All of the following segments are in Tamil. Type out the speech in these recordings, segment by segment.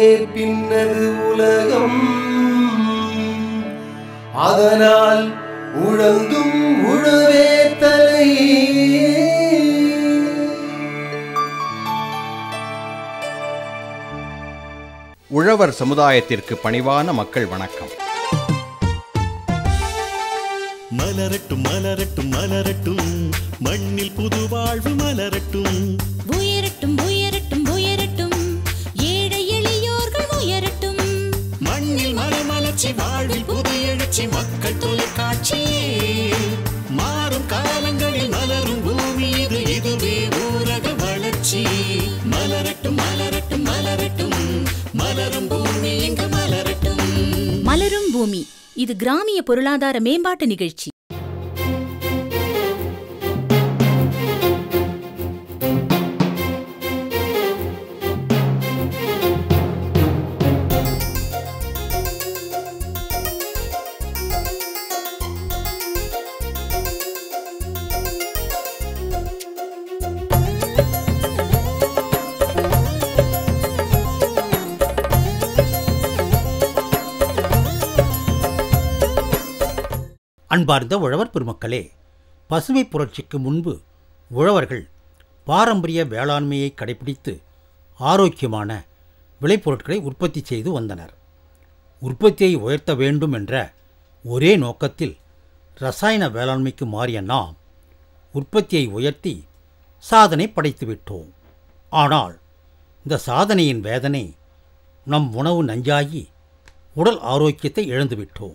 பின்னது உலகம் அதனால் உழந்தும் உழவே தலை உழவர் சமுதாயத்திற்கு பணிவான மக்கள் வணக்கம் மலரட்டும் மலரட்டும் மலரட்டும் மண்ணில் புது வாழ்வு மலரட்டும் உயரட்டும் உயரட்டும் உயரட்டும் ஏழை எளியோர்கள் உயரட்டும் மண்ணில் மலமலர்ச்சி வாழ்வில் புது எழுச்சி மக்கள் தொலைக்காட்சி மாறும் காலங்களில் மலரும் பூமி இது இதுவே ஊரக வளர்ச்சி மலரட்டும் மலரட்டும் மலரட்டும் மலரும் பூமி இங்கு மலரட்டும் மலரும் பூமி இது கிராமிய பொருளாதார மேம்பாட்டு நிகழ்ச்சி அன்பார்ந்த உழவர் பெருமக்களே பசுமை புரட்சிக்கு முன்பு உழவர்கள் பாரம்பரிய வேளாண்மையை கடைபிடித்து ஆரோக்கியமான விளைபொருட்களை உற்பத்தி செய்து வந்தனர் உற்பத்தியை உயர்த்த வேண்டும் என்ற ஒரே நோக்கத்தில் ரசாயன வேளாண்மைக்கு மாறிய நாம் உற்பத்தியை உயர்த்தி சாதனை படைத்துவிட்டோம் ஆனால் இந்த சாதனையின் வேதனை நம் உணவு நஞ்சாகி உடல் ஆரோக்கியத்தை இழந்துவிட்டோம்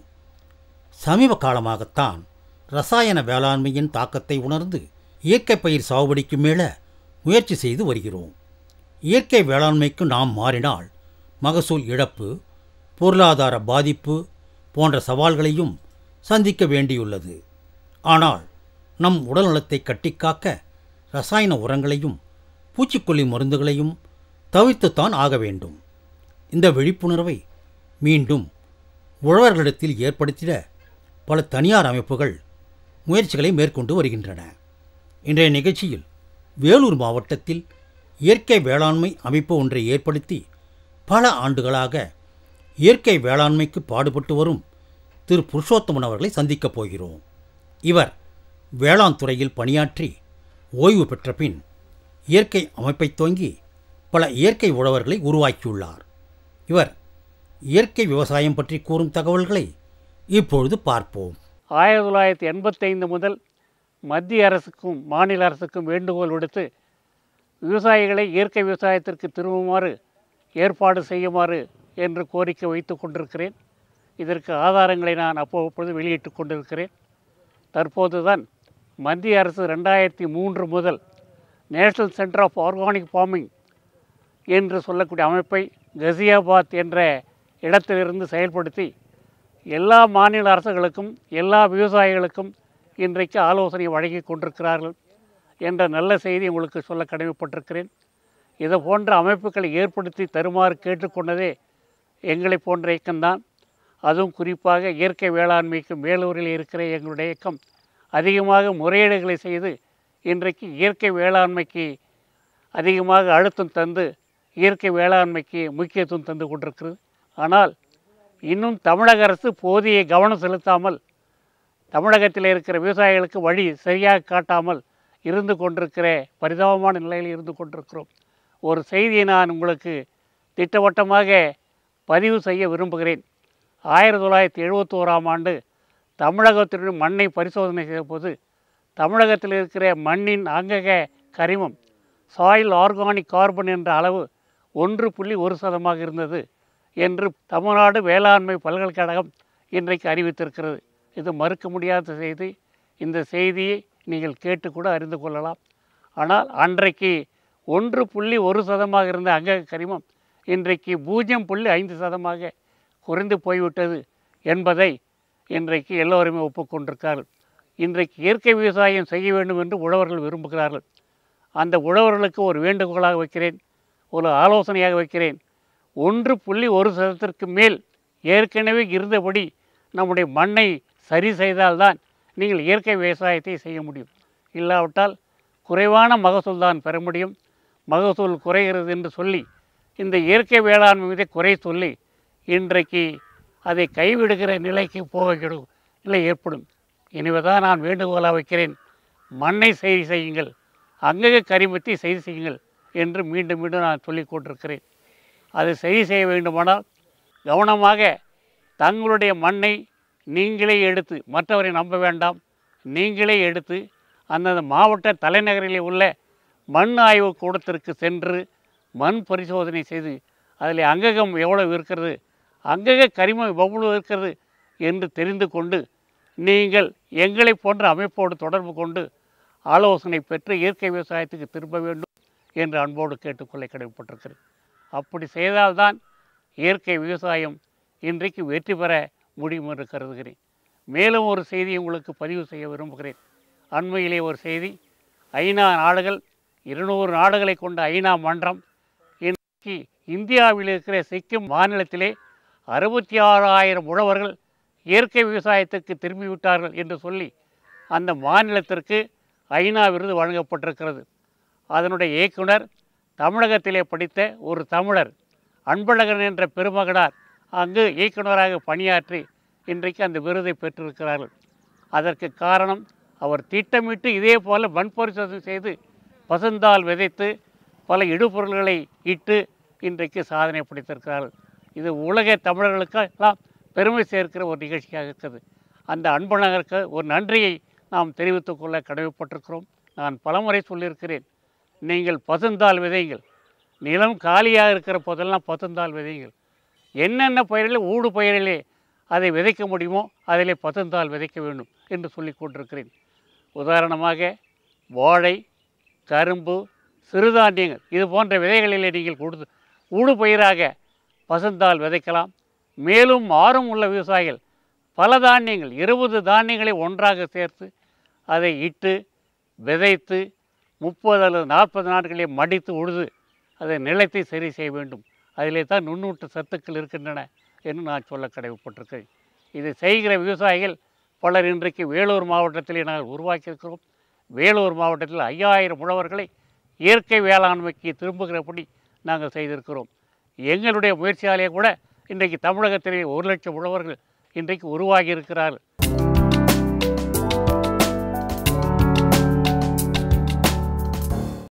சமீப காலமாகத்தான் ரசாயன வேளாண்மையின் தாக்கத்தை உணர்ந்து இயற்கை பயிர் சாகுபடிக்கு மேல முயற்சி செய்து வருகிறோம் இயற்கை வேளாண்மைக்கு நாம் மாறினால் மகசூல் இழப்பு பொருளாதார பாதிப்பு போன்ற சவால்களையும் சந்திக்க வேண்டியுள்ளது ஆனால் நம் உடல்நலத்தை கட்டிக்காக்க ரசாயன உரங்களையும் பூச்சிக்கொல்லி மருந்துகளையும் தவிர்த்துத்தான் ஆக வேண்டும் இந்த விழிப்புணர்வை மீண்டும் உழவர்களிடத்தில் ஏற்படுத்திட பல தனியார் அமைப்புகள் முயற்சிகளை மேற்கொண்டு வருகின்றன இன்றைய நிகழ்ச்சியில் வேலூர் மாவட்டத்தில் இயற்கை வேளாண்மை அமைப்பு ஒன்றை ஏற்படுத்தி பல ஆண்டுகளாக இயற்கை வேளாண்மைக்கு பாடுபட்டு வரும் திரு புருஷோத்தமன் அவர்களை சந்திக்கப் போகிறோம் இவர் வேளாண் துறையில் பணியாற்றி ஓய்வு பெற்ற பின் இயற்கை அமைப்பை துவங்கி பல இயற்கை உழவர்களை உருவாக்கியுள்ளார் இவர் இயற்கை விவசாயம் பற்றி கூறும் தகவல்களை இப்பொழுது பார்ப்போம் ஆயிரத்தி தொள்ளாயிரத்தி எண்பத்தைந்து முதல் மத்திய அரசுக்கும் மாநில அரசுக்கும் வேண்டுகோள் விடுத்து விவசாயிகளை இயற்கை விவசாயத்திற்கு திரும்புமாறு ஏற்பாடு செய்யுமாறு என்று கோரிக்கை வைத்து கொண்டிருக்கிறேன் இதற்கு ஆதாரங்களை நான் அப்பப்பொழுது வெளியிட்டு கொண்டிருக்கிறேன் தற்போது தான் மத்திய அரசு ரெண்டாயிரத்தி மூன்று முதல் national centre of organic farming என்று சொல்லக்கூடிய அமைப்பை கசியாபாத் என்ற இடத்திலிருந்து செயல்படுத்தி எல்லா மாநில அரசுகளுக்கும் எல்லா விவசாயிகளுக்கும் இன்றைக்கு ஆலோசனை வழங்கி கொண்டிருக்கிறார்கள் என்ற நல்ல செய்தி உங்களுக்கு சொல்ல கடமைப்பட்டிருக்கிறேன் இது போன்ற அமைப்புகளை ஏற்படுத்தி தருமாறு கேட்டுக்கொண்டதே எங்களை போன்ற இயக்கம்தான் அதுவும் குறிப்பாக இயற்கை வேளாண்மைக்கு மேலூரில் இருக்கிற எங்களுடைய இயக்கம் அதிகமாக முறையீடுகளை செய்து இன்றைக்கு இயற்கை வேளாண்மைக்கு அதிகமாக அழுத்தம் தந்து இயற்கை வேளாண்மைக்கு முக்கியத்துவம் தந்து கொண்டிருக்கிறது ஆனால் இன்னும் தமிழக அரசு போதிய கவனம் செலுத்தாமல் தமிழகத்தில் இருக்கிற விவசாயிகளுக்கு வழி சரியாக காட்டாமல் இருந்து கொண்டிருக்கிற பரிதாபமான நிலையில் இருந்து கொண்டிருக்கிறோம் ஒரு செய்தியை நான் உங்களுக்கு திட்டவட்டமாக பதிவு செய்ய விரும்புகிறேன் ஆயிரத்தி தொள்ளாயிரத்தி எழுபத்தோராம் ஆண்டு தமிழகத்தினுடைய மண்ணை பரிசோதனை செய்தபோது தமிழகத்தில் இருக்கிற மண்ணின் அங்கக கரிமம் சாயில் ஆர்கானிக் கார்பன் என்ற அளவு ஒன்று புள்ளி ஒரு சதமாக இருந்தது என்று தமிழ்நாடு வேளாண்மை பல்கலைக்கழகம் இன்றைக்கு அறிவித்திருக்கிறது இது மறுக்க முடியாத செய்தி இந்த செய்தியை நீங்கள் கேட்டு கூட அறிந்து கொள்ளலாம் ஆனால் அன்றைக்கு ஒன்று புள்ளி ஒரு சதமாக இருந்த அங்க கரிமம் இன்றைக்கு பூஜ்ஜியம் புள்ளி ஐந்து சதமாக குறைந்து போய்விட்டது என்பதை இன்றைக்கு எல்லோருமே ஒப்புக்கொண்டிருக்கார்கள் இன்றைக்கு இயற்கை விவசாயம் செய்ய வேண்டும் என்று உழவர்கள் விரும்புகிறார்கள் அந்த உழவர்களுக்கு ஒரு வேண்டுகோளாக வைக்கிறேன் ஒரு ஆலோசனையாக வைக்கிறேன் ஒன்று புள்ளி ஒரு சதத்திற்கு மேல் ஏற்கனவே இருந்தபடி நம்முடைய மண்ணை சரி செய்தால்தான் நீங்கள் இயற்கை விவசாயத்தை செய்ய முடியும் இல்லாவிட்டால் குறைவான மகசூல் தான் பெற முடியும் மகசூல் குறைகிறது என்று சொல்லி இந்த இயற்கை வேளாண்மை மீது குறை சொல்லி இன்றைக்கு அதை கைவிடுகிற நிலைக்கு போகிடும் நிலை ஏற்படும் எனவே தான் நான் வேண்டுகோளாக வைக்கிறேன் மண்ணை சரி செய்யுங்கள் அங்கக கரிமத்தை சரி செய்யுங்கள் என்று மீண்டும் மீண்டும் நான் சொல்லிக் கொண்டிருக்கிறேன் அதை சரி செய்ய வேண்டுமானால் கவனமாக தங்களுடைய மண்ணை நீங்களே எடுத்து மற்றவரை நம்ப வேண்டாம் நீங்களே எடுத்து அந்தந்த மாவட்ட தலைநகரிலே உள்ள மண் ஆய்வு கூடத்திற்கு சென்று மண் பரிசோதனை செய்து அதில் அங்ககம் எவ்வளவு இருக்கிறது அங்கக கரிமம் எவ்வளவு இருக்கிறது என்று தெரிந்து கொண்டு நீங்கள் எங்களை போன்ற அமைப்போடு தொடர்பு கொண்டு ஆலோசனை பெற்று இயற்கை விவசாயத்துக்கு திரும்ப வேண்டும் என்று அன்போடு கேட்டுக்கொள்ள கடமைப்பட்டிருக்கிறேன் அப்படி செய்தால்தான் இயற்கை விவசாயம் இன்றைக்கு வெற்றி பெற முடியும் என்று கருதுகிறேன் மேலும் ஒரு செய்தி உங்களுக்கு பதிவு செய்ய விரும்புகிறேன் அண்மையிலே ஒரு செய்தி ஐநா நாடுகள் இருநூறு நாடுகளை கொண்ட ஐநா மன்றம் இன்றைக்கு இந்தியாவில் இருக்கிற சிக்கிம் மாநிலத்திலே அறுபத்தி ஆறாயிரம் உழவர்கள் இயற்கை விவசாயத்திற்கு திரும்பிவிட்டார்கள் என்று சொல்லி அந்த மாநிலத்திற்கு ஐநா விருது வழங்கப்பட்டிருக்கிறது அதனுடைய இயக்குனர் தமிழகத்திலே படித்த ஒரு தமிழர் அன்பழகன் என்ற பெருமகனார் அங்கு இயக்குனராக பணியாற்றி இன்றைக்கு அந்த விருதை பெற்றிருக்கிறார்கள் அதற்கு காரணம் அவர் திட்டமிட்டு இதே போல் மண் பரிசோதனை செய்து பசுந்தால் விதைத்து பல இடுபொருள்களை இட்டு இன்றைக்கு சாதனை படைத்திருக்கிறார்கள் இது உலக தமிழர்களுக்கெல்லாம் பெருமை சேர்க்கிற ஒரு நிகழ்ச்சியாக இருக்கிறது அந்த அன்பழகருக்கு ஒரு நன்றியை நாம் தெரிவித்துக் கொள்ள கடமைப்பட்டிருக்கிறோம் நான் பலமுறை சொல்லியிருக்கிறேன் நீங்கள் பசுந்தால் விதைங்கள் நிலம் காலியாக இருக்கிற போதெல்லாம் பசுந்தால் விதைங்கள் என்னென்ன பயிரிலே ஊடு பயிரிலே அதை விதைக்க முடியுமோ அதிலே பசுந்தால் விதைக்க வேண்டும் என்று சொல்லிக் கொண்டிருக்கிறேன் உதாரணமாக வாழை கரும்பு சிறுதானியங்கள் இது போன்ற விதைகளிலே நீங்கள் கொடுத்து ஊடு பயிராக பசுந்தால் விதைக்கலாம் மேலும் ஆறும் உள்ள விவசாயிகள் பல தானியங்கள் இருபது தானியங்களை ஒன்றாக சேர்த்து அதை இட்டு விதைத்து முப்பது அல்லது நாற்பது நாட்களே மடித்து உழுது அதை நிலத்தை சரி செய்ய வேண்டும் அதிலே தான் நுண்ணூட்ட சத்துக்கள் இருக்கின்றன என்று நான் சொல்ல கடமைப்பட்டிருக்கிறேன் இதை செய்கிற விவசாயிகள் பலர் இன்றைக்கு வேலூர் மாவட்டத்திலே நாங்கள் உருவாக்கியிருக்கிறோம் வேலூர் மாவட்டத்தில் ஐயாயிரம் உழவர்களை இயற்கை வேளாண்மைக்கு திரும்புகிறபடி நாங்கள் செய்திருக்கிறோம் எங்களுடைய முயற்சியாலே கூட இன்றைக்கு தமிழகத்திலே ஒரு லட்சம் உழவர்கள் இன்றைக்கு உருவாகி இருக்கிறார்கள்